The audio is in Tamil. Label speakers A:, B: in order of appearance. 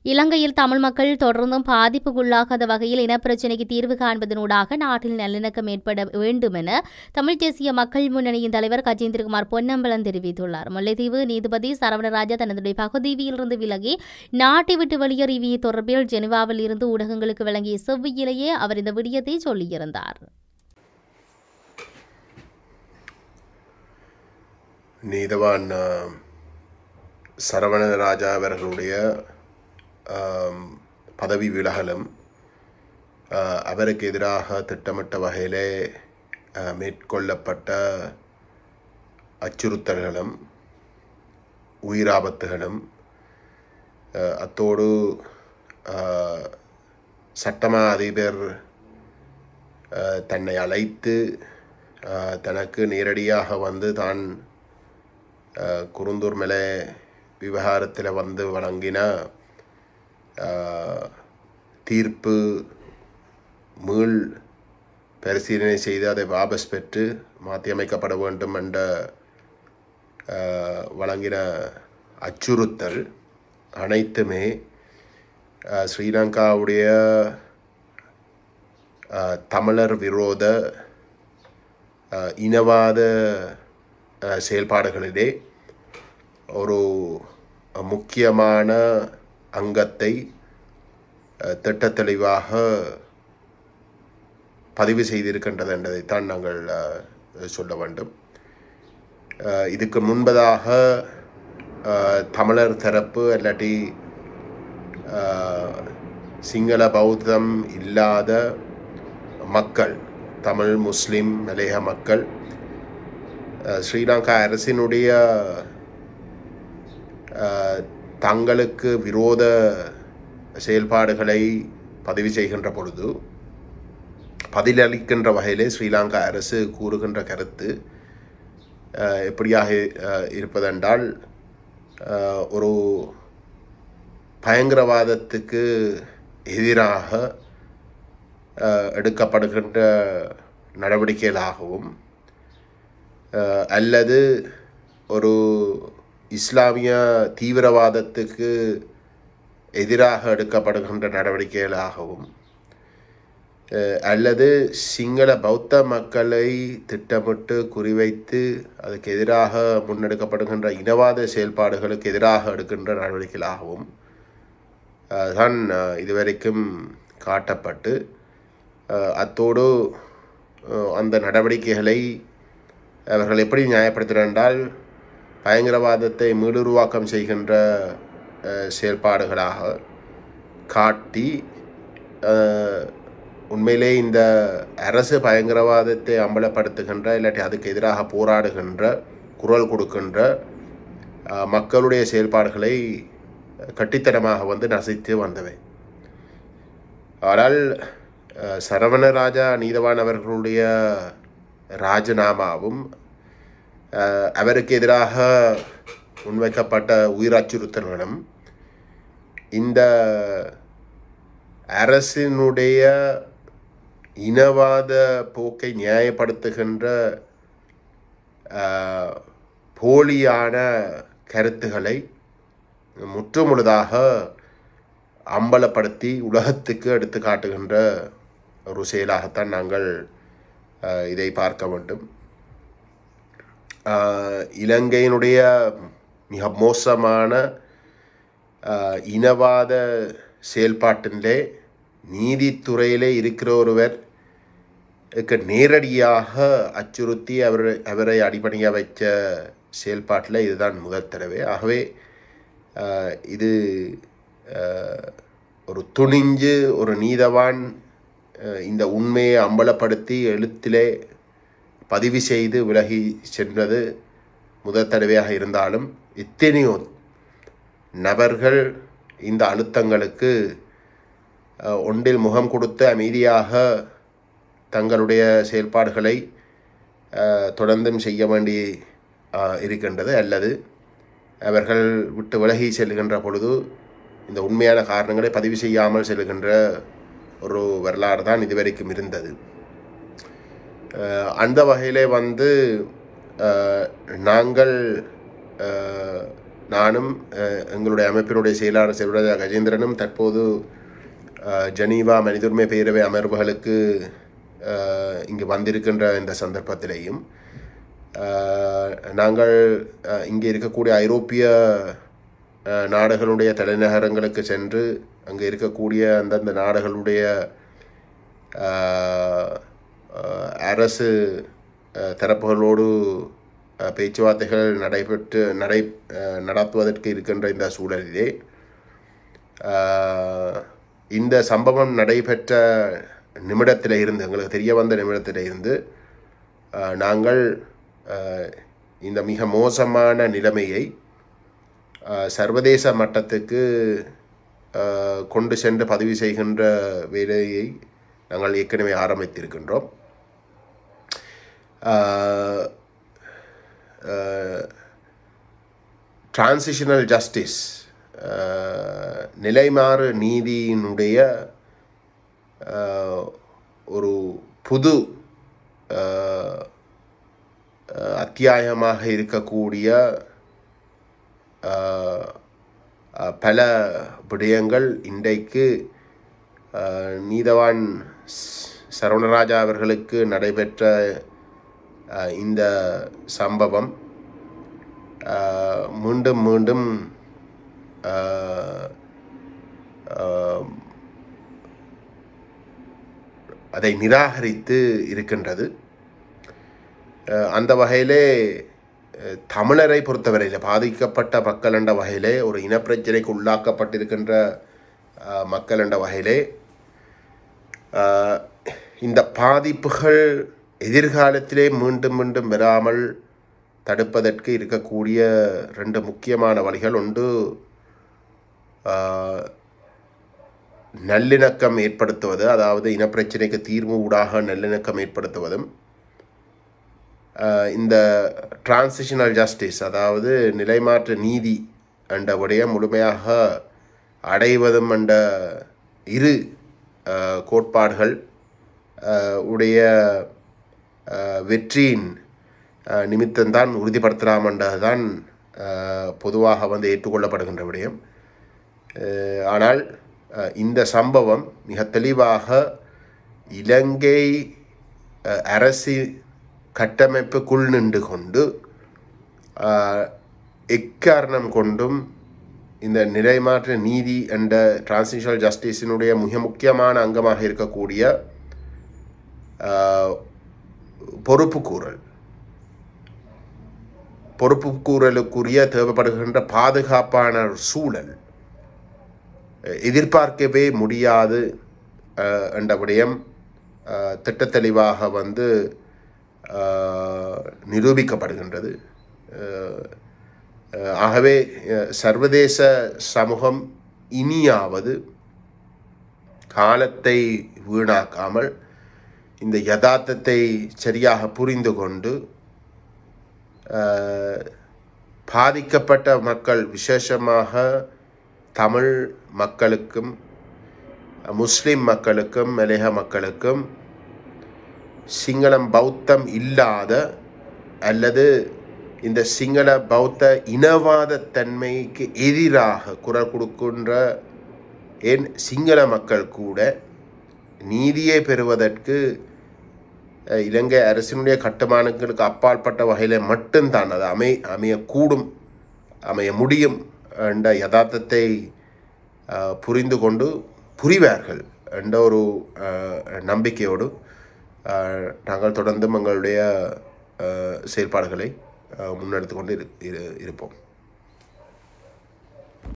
A: இலங்கையில் தமிழ் மக்கள் தொடர்ந்தும் பாதிப்புக்குள்ளாகாத வகையில் இனப்பிரச்சினைக்கு தீர்வு காண்பதனூடாக நாட்டில் நல்லிணக்கம் ஏற்பட வேண்டும் என தமிழ் தேசிய மக்கள் முன்னணியின் தலைவர் கஜேந்திரகுமார் பொன்னம்பலம் தெரிவித்துள்ளார் முல்லைத்தீவு நீதிபதி சரவணராஜா தனது பகுதியிலிருந்து விலகி நாட்டை விட்டு வெளியேறிய தொடர்பில் ஜெனிவாவில் இருந்து ஊடகங்களுக்கு வழங்கிய செவ்வியிலேயே அவர் இந்த விடயத்தை சொல்லியிருந்தார்
B: நீதவான் ஆஹ், சரவணராஜா அவர்களுடைய ஆம், பதவி விலகலும் ஆஹ், அவருக்கு எதிராக திட்டமிட்ட வகையிலே ஆஹ், மேற்கொள்ளப்பட்ட அச்சுறுத்தல்களும் உயிராபத்துகளும் ஆஹ், அத்தோடு ஆஹ், சட்டமா அதிபர் ஆஹ், தன்னை அழைத்து ஆஹ், தனக்கு நேரடியாக வந்து தான் ஆஹ், குருந்தூர் மேலே விவகாரத்தில் வந்து வழங்கின ஆஹ், தீர்ப்பு மீள் பரிசீலனை செய்து அதை வாபஸ் பெற்று மாற்றியமைக்கப்பட வேண்டும் என்ற ஆஹ், வழங்கின அச்சுறுத்தல் அனைத்துமே ஆஹ், ஸ்ரீலங்காவுடைய ஆஹ், தமிழர் விரோத ஆஹ், இனவாத ஆஹ், செயல்பாடுகளிலே ஒரு முக்கியமான அங்கத்தை ஆஹ், திட்டத்தெளிவாக பதிவு செய்திருக்கின்றது என்பதைத்தான் நாங்கள் ஆஹ், சொல்ல வேண்டும் ஆஹ், இதுக்கு முன்பதாக ஆஹ், தமிழர் தரப்பு இல்லாட்டி ஆஹ், சிங்கள பௌத்தம் இல்லாத மக்கள் தமிழ் முஸ்லிம் மலையக மக்கள் அஹ், ஸ்ரீலங்கா அரசினுடைய அஹ், தங்களுக்கு விரோத செயல்பாடுகளை பதிவு செய்கின்ற பொழுது பதிலளிக்கின்ற வகையிலே ஸ்ரீலங்கா அரசு கூறுகின்ற கருத்து அஹ், எப்படியாக அஹ், இருப்பதென்றால் அஹ், ஒரு பயங்கரவாதத்துக்கு எதிராக அஹ், எடுக்கப்படுகின்ற நடவடிக்கைகளாகவும் அஹ், அல்லது ஒரு இஸ்லாமிய தீவிரவாதத்துக்கு எதிராக எடுக்கப்படுகின்ற நடவடிக்கைகளாகவும் அஹ், அல்லது சிங்கள பௌத்த மக்களை திட்டமிட்டு குறிவைத்து அதுக்கு எதிராக முன்னெடுக்கப்படுகின்ற இனவாத செயல்பாடுகளுக்கு எதிராக எடுக்கின்ற நடவடிக்கைகளாகவும் அஹ், தான் அஹ், இதுவரைக்கும் காட்டப்பட்டு அஹ், அத்தோடு அஹ், அந்த நடவடிக்கைகளை அவர்கள் எப்படி நியாயப்படுத்துகிறார் என்றால் பயங்கரவாதத்தை மீளுருவாக்கம் செய்கின்ற அஹ், செயல்பாடுகளாக காட்டி அஹ், உண்மையிலே இந்த அரசு பயங்கரவாதத்தை அம்பலப்படுத்துகின்ற இல்லாட்டி அதுக்கு எதிராக போராடுகின்ற குரல் கொடுக்கின்ற அஹ், மக்களுடைய செயல்பாடுகளை கட்டித்தனமாக வந்து நசைத்து வந்தவை ஆனால் அஹ், சரவணராஜா நீதவான் அவர்களுடைய ராஜினாமாவும் அஹ், அவருக்கு எதிராக முன்வைக்கப்பட்ட உயிர் அச்சுறுத்தல்களும் இந்த அரசினுடைய இனவாத போக்கை நியாயப்படுத்துகின்ற அஹ், போலியான கருத்துக்களை முற்றுமுழுதாக அம்பலப்படுத்தி உலகத்துக்கு எடுத்து காட்டுகின்ற ஒரு செயலாகத்தான் நாங்கள் அஹ், இதை பார்க்க வேண்டும் அஹ், இலங்கையினுடைய மிக மோசமான அஹ், இனவாத செயல்பாட்டிலே நீதித்துறையிலே இருக்கிற ஒருவர் க்கு நேரடியாக அச்சுறுத்தி அவர் அவரை அடிபணிய வைச்ச செயல்பாட்டில் இதுதான் முதல் தடவை ஆகவே அஹ், இது அஹ், ஒரு துணிஞ்சு ஒரு நீதவான் அஹ், இந்த உண்மையை அம்பலப்படுத்தி எழுத்திலே பதிவு செய்து விலகி சென்றது முதல் தடவையாக இருந்தாலும் எத்தனையோ நபர்கள் இந்த அழுத்தங்களுக்கு அஹ், ஒன்றில் முகம் கொடுத்து அமைதியாக தங்களுடைய செயல்பாடுகளை அஹ், தொடர்ந்தும் செய்ய வேண்டி அஹ், இருக்கின்றது அல்லது அவர்கள் விட்டு விலகி செல்கின்ற பொழுது இந்த உண்மையான காரணங்களை பதிவு செய்யாமல் செல்கின்ற ஒரு வரலாறு தான் இதுவரைக்கும் இருந்தது அஹ், அந்த வகையிலே வந்து அஹ், நாங்கள் அஹ், நானும் அஹ், எங்களுடைய அமைப்பினுடைய செயலாளர் செல்வராஜா கஜேந்திரனும் தற்போது அஹ், ஜெனீவா மனித உரிமை பேரவை அமர்வுகளுக்கு அஹ், இங்கு வந்திருக்கின்ற இந்த சந்தர்ப்பத்திலேயும் அஹ், நாங்கள் அஹ், இங்கே இருக்கக்கூடிய ஐரோப்பிய அஹ், நாடுகளுடைய தலைநகரங்களுக்கு சென்று அங்கே இருக்கக்கூடிய அந்தந்த நாடுகளுடைய அஹ், அஹ், அரசு அஹ், தரப்புகளோடு அஹ், பேச்சுவார்த்தைகள் நடைபெற்று நடை அஹ், நடத்துவதற்கு இருக்கின்ற இந்த சூழலிலே அஹ், இந்த சம்பவம் நடைபெற்ற நிமிடத்தில் இருந்து எங்களுக்கு தெரிய வந்த நிமிடத்தில் இருந்து அஹ், நாங்கள் அஹ், இந்த மிக மோசமான நிலைமையை அஹ், சர்வதேச மட்டத்துக்கு அஹ், கொண்டு சென்று பதிவு செய்கின்ற வேலையை நாங்கள் ஏற்கனவே ஆரம்பித்திருக்கின்றோம் டிரான்சிஷனல் ஜஸ்டிஸ் நிலைமாறு நீதியினுடைய அஹ், ஒரு புது அஹ், அஹ், அத்தியாயமாக இருக்கக்கூடிய அஹ், அஹ், பல விடயங்கள் இன்றைக்கு அஹ், நீதவான் ஸ்- சரவணராஜா அவர்களுக்கு நடைபெற்ற அஹ், இந்த சம்பவம் அஹ், மீண்டும் மீண்டும் அஹ், அஹ், அதை நிராகரித்து இருக்கின்றது அஹ், அந்த வகையிலே அஹ், தமிழரை பொறுத்தவரையில் பாதிக்கப்பட்ட மக்கள் என்ற வகையிலே ஒரு இனப்பிரச்சனைக்கு உள்ளாக்கப்பட்டிருக்கின்ற அஹ், மக்கள் என்ற வகையிலே அஹ், இந்த பாதிப்புகள் எதிர்காலத்திலே மீண்டும் மீண்டும் வராமல் தடுப்பதற்கு இருக்கக்கூடிய ரெண்டு முக்கியமான வழிகள் ஒன்று அஹ், நல்லிணக்கம் ஏற்படுத்துவது அதாவது இனப்பிரச்சனைக்கு தீர்வு ஊடாக நல்லிணக்கம் ஏற்படுத்துவதும் அஹ், இந்த டிரான்சிஷனல் ஜஸ்டிஸ் அதாவது நிலைமாற்ற நீதி என்ற விடயம் முழுமையாக அடைவதும் என்ற இரு அஹ், கோட்பாடுகள் அஹ், உடைய அஹ், வெற்றியின் அஹ், நிமித்தம்தான் உறுதிப்படுத்தலாம் என்றதுதான் அஹ், பொதுவாக வந்து ஏற்றுக்கொள்ளப்படுகின்ற விடயம் அஹ், ஆனால் அஹ், இந்த சம்பவம் மிக தெளிவாக இலங்கை அஹ், அரசு கட்டமைப்புக்குள் நின்று கொண்டு அஹ், எக்காரணம் கொண்டும் இந்த நிலைமாற்ற நீதி என்ற டிரான்சிஷனல் ஜஸ்டிஸினுடைய மிக முக்கியமான அங்கமாக இருக்கக்கூடிய அஹ், பொறுப்புக்கூறல் பொறுப்புக்கூறலுக்குரிய தேவைப்படுகின்ற பாதுகாப்பான ஒரு சூழல் அஹ், எதிர்பார்க்கவே முடியாது அஹ், என்ற விடயம் அஹ், திட்டத்தெளிவாக வந்து அஹ், நிரூபிக்கப்படுகின்றது அஹ், அஹ், ஆகவே அஹ், சர்வதேச சமூகம் இனியாவது காலத்தை வீணாக்காமல் இந்த யதார்த்தத்தை சரியாக புரிந்து கொண்டு அஹ், பாதிக்கப்பட்ட மக்கள் விசேஷமாக தமிழ் மக்களுக்கும் முஸ்லிம் மக்களுக்கும் மலையக மக்களுக்கும் சிங்களம் பௌத்தம் இல்லாத அல்லது இந்த சிங்கள பௌத்த இனவாத தன்மைக்கு எதிராக குரல் கொடுக்கின்ற ஏன் சிங்கள மக்கள் கூட நீதியை பெறுவதற்கு அஹ், இலங்கை அரசினுடைய கட்டுமானங்களுக்கு அப்பாற்பட்ட வகையில் மட்டும்தான் அது அமை அமையக்கூடும் அமைய முடியும் என்ற யதார்த்தத்தை அஹ், புரிந்து கொண்டு புரிவார்கள் என்ற ஒரு அஹ், நம்பிக்கையோடு அஹ், நாங்கள் தொடர்ந்தும் எங்களுடைய அஹ், செயல்பாடுகளை அஹ், முன்னெடுத்து கொண்டு இரு இரு- இருப்போம்